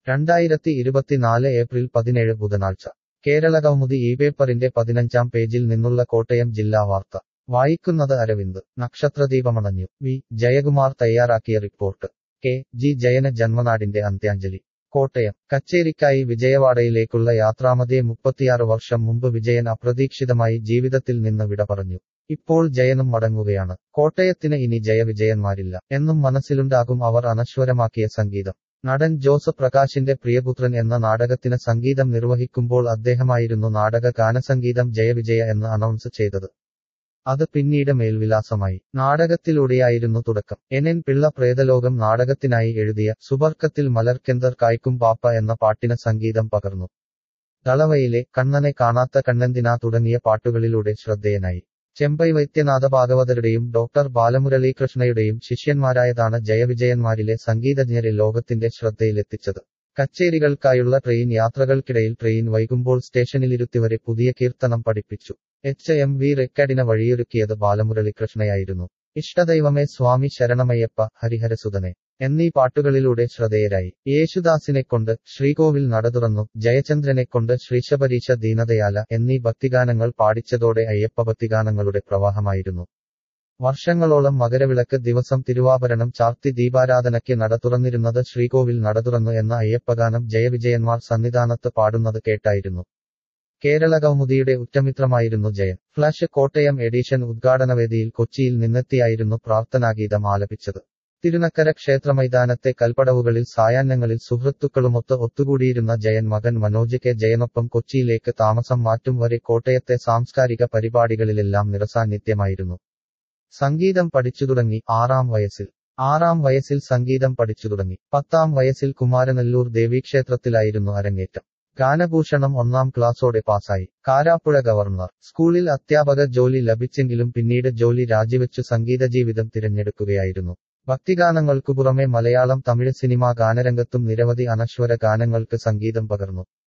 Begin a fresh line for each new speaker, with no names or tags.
രണ്ടായിരത്തി ഇരുപത്തിനാല് ഏപ്രിൽ പതിനേഴ് ബുധനാഴ്ച കേരളകൗമുദി ഈ പേപ്പറിന്റെ പതിനഞ്ചാം പേജിൽ നിന്നുള്ള കോട്ടയം ജില്ലാ വാർത്ത വായിക്കുന്നത് അരവിന്ദ് നക്ഷത്രദീപമണഞ്ഞു വി ജയകുമാർ തയ്യാറാക്കിയ റിപ്പോർട്ട് കെ ജി ജയന് ജന്മനാടിന്റെ അന്ത്യാഞ്ജലി കോട്ടയം കച്ചേരിക്കായി വിജയവാഡയിലേക്കുള്ള യാത്രാമധ്യേ മുപ്പത്തിയാറ് വർഷം മുമ്പ് വിജയൻ അപ്രതീക്ഷിതമായി ജീവിതത്തിൽ നിന്ന് വിട പറഞ്ഞു ഇപ്പോൾ ജയനും മടങ്ങുകയാണ് കോട്ടയത്തിന് ഇനി ജയവിജയന്മാരില്ല എന്നും മനസ്സിലുണ്ടാകും അവർ അനശ്വരമാക്കിയ സംഗീതം നടൻ ജോസ് പ്രകാശിന്റെ പ്രിയപുത്രൻ എന്ന നാടകത്തിന് സംഗീതം നിർവഹിക്കുമ്പോൾ അദ്ദേഹമായിരുന്നു നാടക ഗാനസംഗീതം ജയവിജയ എന്ന് അനൗൺസ് ചെയ്തത് അത് പിന്നീട് മേൽവിലാസമായി നാടകത്തിലൂടെയായിരുന്നു തുടക്കം എൻ എൻ പിള്ള പ്രേതലോകം നാടകത്തിനായി എഴുതിയ സുബർക്കത്തിൽ മലർക്കെന്തർ കായ്ക്കും പാപ്പ എന്ന പാട്ടിന് സംഗീതം പകർന്നു തളവയിലെ കണ്ണനെ കാണാത്ത കണ്ണെന്തിനാ തുടങ്ങിയ പാട്ടുകളിലൂടെ ശ്രദ്ധേയനായി ചെമ്പൈ വൈദ്യനാഥ ഭാഗവതരുടെയും ഡോക്ടർ ബാലമുരളീകൃഷ്ണയുടെയും ശിഷ്യന്മാരായതാണ് ജയവിജയന്മാരിലെ സംഗീതജ്ഞരെ ലോകത്തിന്റെ ശ്രദ്ധയിലെത്തിച്ചത് കച്ചേരികൾക്കായുള്ള ട്രെയിൻ യാത്രകൾക്കിടയിൽ ട്രെയിൻ വൈകുമ്പോൾ സ്റ്റേഷനിലിരുത്തിവരെ പുതിയ കീർത്തനം പഠിപ്പിച്ചു എച്ച് എം വി റെക്കഡിന് വഴിയൊരുക്കിയത് ബാലമുരളികൃഷ്ണയായിരുന്നു ഇഷ്ടദൈവമേ സ്വാമി ശരണമയ്യപ്പ ഹരിഹരസുതനെ എന്നീ പാട്ടുകളിലൂടെ ശ്രദ്ധേയരായി യേശുദാസിനെക്കൊണ്ട് ശ്രീകോവിൽ നടതുറന്നു ജയചന്ദ്രനെക്കൊണ്ട് ശ്രീശബരീശ ദീനദയാല എന്നീ ഭക്തിഗാനങ്ങൾ പാടിച്ചതോടെ അയ്യപ്പ ഭക്തിഗാനങ്ങളുടെ പ്രവാഹമായിരുന്നു വർഷങ്ങളോളം മകരവിളക്ക് ദിവസം തിരുവാഭരണം ചാർത്തി ദീപാരാധനയ്ക്ക് നട തുറന്നിരുന്നത് ശ്രീകോവിൽ നടതുറന്നു എന്ന അയ്യപ്പഗാനം ജയവിജയന്മാർ സന്നിധാനത്ത് പാടുന്നത് കേട്ടായിരുന്നു കേരള കൗമുദിയുടെ ഉറ്റമിത്രമായിരുന്നു ജയൻ ഫ്ലാഷ് കോട്ടയം എഡിഷൻ ഉദ്ഘാടനവേദിയിൽ കൊച്ചിയിൽ നിന്നെത്തിയായിരുന്നു പ്രാർത്ഥനാഗീതം ആലപിച്ചത് തിരുനക്കര ക്ഷേത്രമൈതാനത്തെ കൽപ്പടവുകളിൽ സായാഹ്നങ്ങളിൽ സുഹൃത്തുക്കളുമൊത്ത് ഒത്തുകൂടിയിരുന്ന ജയൻ മകൻ മനോജ് കെ ജയനൊപ്പം കൊച്ചിയിലേക്ക് താമസം മാറ്റും വരെ കോട്ടയത്തെ സാംസ്കാരിക പരിപാടികളിലെല്ലാം നിറസാന്നിധ്യമായിരുന്നു സംഗീതം പഠിച്ചു തുടങ്ങി ആറാം വയസ്സിൽ ആറാം വയസ്സിൽ സംഗീതം പഠിച്ചു തുടങ്ങി പത്താം വയസ്സിൽ കുമാരനെല്ലൂർ ദേവീക്ഷേത്രത്തിലായിരുന്നു അരങ്ങേറ്റം ഗാനഭൂഷണം ഒന്നാം ക്ലാസ്സോടെ പാസായി കാരാപ്പുഴ ഗവർണർ സ്കൂളിൽ അധ്യാപക ജോലി ലഭിച്ചെങ്കിലും പിന്നീട് ജോലി രാജിവെച്ചു സംഗീത ജീവിതം തിരഞ്ഞെടുക്കുകയായിരുന്നു ഭക്തിഗാനങ്ങൾക്കു പുറമെ മലയാളം തമിഴ് സിനിമാ ഗാനരംഗത്തും നിരവധി അനശ്വര ഗാനങ്ങൾക്ക് സംഗീതം പകർന്നു